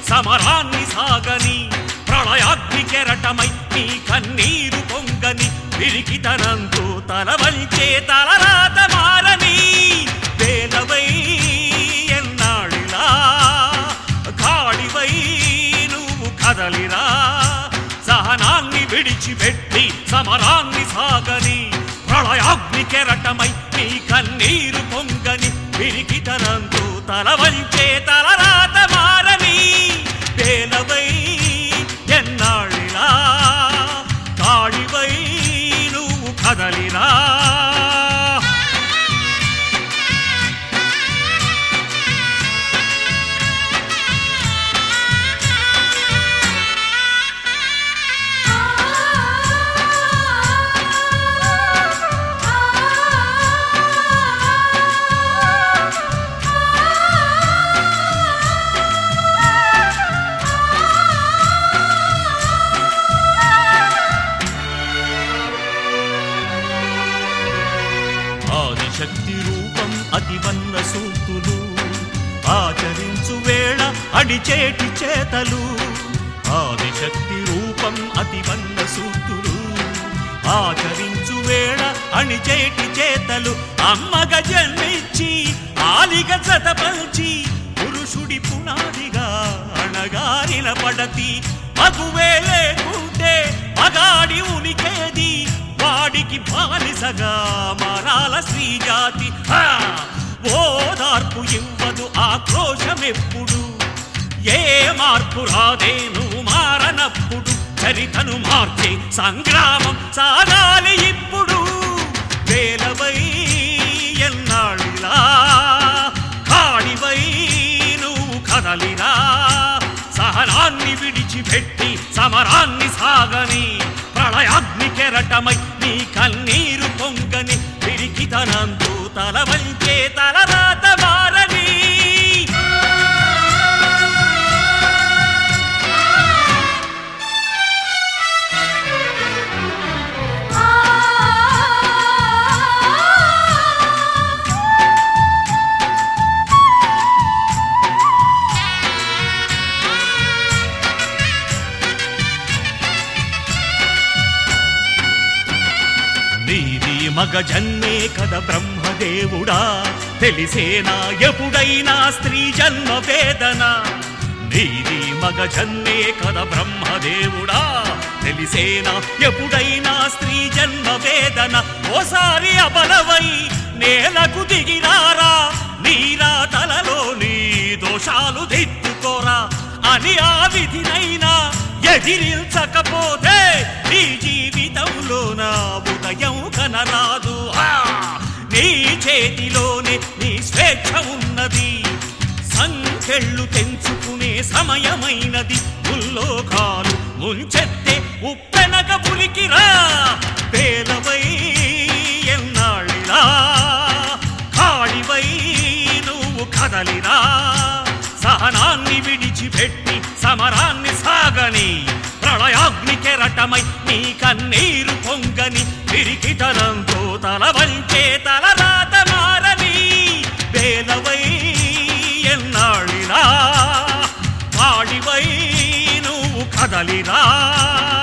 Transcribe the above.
సమరాన్ని సాగని ప్రళయాగ్ని కెరటమై నీ కన్నీరు పొంగని పిరికితనంతో తల వంచే తలరాత మారని వేలవై ఎన్నాళ్ళిలా కాళివై నువ్వు కదలిరా సహనాన్ని విడిచిపెట్టి సమరాన్ని సాగని ప్రళయాగ్ని కెరటమై నీ కన్నీరు పొంగని పిరికితనంతో తల వంచే తలరాత మారని పేలవై ఎన్నాళ్ళిలా కాళివై నువ్వు కదలిరా ఆదిశక్తి రూపం అతివన్న సూక్తులు ఆచరించు వేళ అడిచేటి చేతలు ఆదిశక్తి రూపం అతివన్న సూక్తులు ఆచరించు వేళ అణిచేటి చేతలు అమ్మగ జన్మించి ఆలిగ జతపల్చి పురుషుడి పునాదిగా అణగారిన పడతి మగువే లేకుంటే మగాడి ఉనికేది వాడికి బానిసగా మారాల శ్రీజాతి హా! ఓదార్పు ఇవ్వదు ఆక్రోశమెప్పుడు ఏ మార్పు రాదేను మారనప్పుడు చరితను మార్చే సంగ్రామం సాగాలి ఇప్పుడు వేలవై ఎన్నాళ్ళిలా కాడివై నువ్వు కదలిరా సహనాన్ని విడిచిపెట్టి సమరాన్ని సాగని ప్రళయాగ్ని కెరటమై నీ కన్నీరు పొంగని పిరికితనంతో తల వంచే తలరాత మారని నీది మగ జన్మే కద బ్రహ్మదేవుడా తెలిసేనా ఎప్పుడైనా స్త్రీ జన్మ వేదన నీది మగ జన్మే కద బ్రహ్మదేవుడా తెలిసేనా ఎప్పుడైనా స్త్రీ జన్మ వేదన ఓసారి అబలవై నేలకు దిగినారా నీరా తలలోని దోషాలు దిద్దుకోరా అని ఆ విధినైనా ఎదిరించకపోతే నీ జీవితంలో నా ఉదయం కనరాదు ఆ! నీ చేతిలోనే నీ స్వేచ్ఛ ఉన్నది సంకెళ్ళు తెంచుకునే సమయమైనది ముల్లోకాలు ముంచెత్తే ఉప్పెనక పులికిరా పేలవై ఎన్నాళ్ళిలా కాళివై నువ్వు కదలిరా సహనాన్ని విడిచిపెట్టి సమరాన్ని సాగని ప్రళయాగ్ని కెరటమై నీ కన్నీరు పొంగని పిరికితనంతో తల వంచే తలరాత మారని వేలవై ఎన్నాళ్ళిలా కాడివై నువ్వు కదలిరా